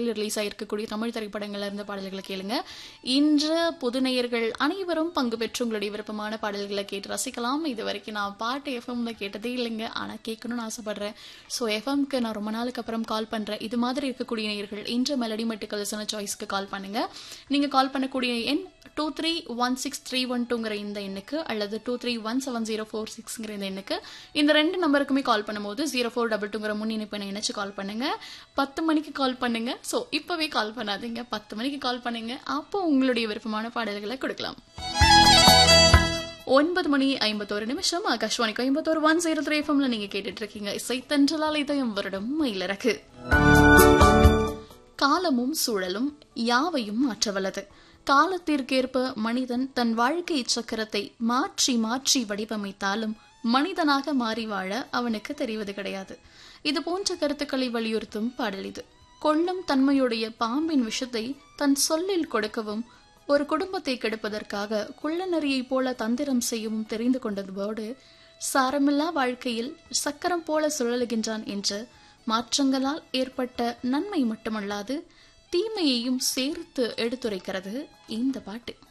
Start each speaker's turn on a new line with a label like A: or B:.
A: ஆண்டுகளில் ரிலீஸ் ஆயிருக்கக்கூடிய தமிழ் திரைப்படங்கள்ல இருந்த பாடல்களை கேளுங்க இன்று புதுநேயர்கள் அனைவரும் பங்கு பெற்று உங்களுடைய விருப்பமான பாடல்களை கேட்டு ரசிக்கலாம் இது வரைக்கும் நான் பாட்டு எஃப்எம்ல கேட்டதே இல்லைங்க ஆனா கேட்கணும்னு ஆசைப்படுறேன் ஸோ எஃப்எம்க்கு நான் ரொம்ப நாளுக்கு அப்புறம் கால் பண்றேன் இது மாதிரி இருக்கக்கூடிய நேயர்கள் இன்று மெலடி மெட்டுக்கல்ஸான சாய்ஸ்க்கு கால் பண்ணுங்க நீங்க கால் பண்ணக்கூடிய எண் two three one six three one டூங்கிற இந்த எண்ணுக்கு அல்லது two three one seven zero four சிக்ஸ்ங்கிற இந்த எண்ணுக்கு இந்த ரெண்டு நம்பருக்குமே கால் பண்ணும்போது ஜீரோ ஃபோர் டபுள் டூங்கிற முன் இணைப்பை இணைச்சு கால் பண்ணுங்க பத்து மணிக்கு கால் பண்ணுங்க ஸோ இப்பவே கால் பண்ணாதீங்க பத்து மணிக்கு கால் பண்ணுங்க அப்போ உங்களுடைய விருப்பமான பாடல்களை கொடுக்கலாம் ஒன்பது மணி ஐம்பத்தோரு நிமிஷம் Akashvani Coimbatore one zero three எஃப்எம்ல நீங்க கேட்டுட்டு இருக்கீங்க இசை தென்றலால் இதயம் வருடம் மயிலிறக்கு காலமும் சூழலும் யாவையும் மாற்றவல்லது காலத்திற்கேற்ப மனிதன் தன் வாழ்க்கை சக்கரத்தை மாற்றி மாற்றி வடிவமைத்தாலும் மனிதனாக மாறி வாழ அவனுக்கு தெரிவது கிடையாது இது போன்ற கருத்துக்களை வலியுறுத்தும் பாடல் இது கொள்ளும் தன்மையுடைய பாம்பின் விஷத்தை தன் சொல்லில் கொடுக்கவும் ஒரு குடும்பத்தை கெடுப்பதற்காக குள்ளநரியைப் போல தந்திரம் செய்யவும் தெரிந்து கொண்டதோடு சாரமில்லா வாழ்க்கையில் சக்கரம் போல சுழலுகின்றான் என்று மாற்றங்களால் ஏற்பட்ட நன்மை மட்டுமல்லாது தீமையையும் சேர்த்து எடுத்துரைக்கிறது இந்த பாட்டு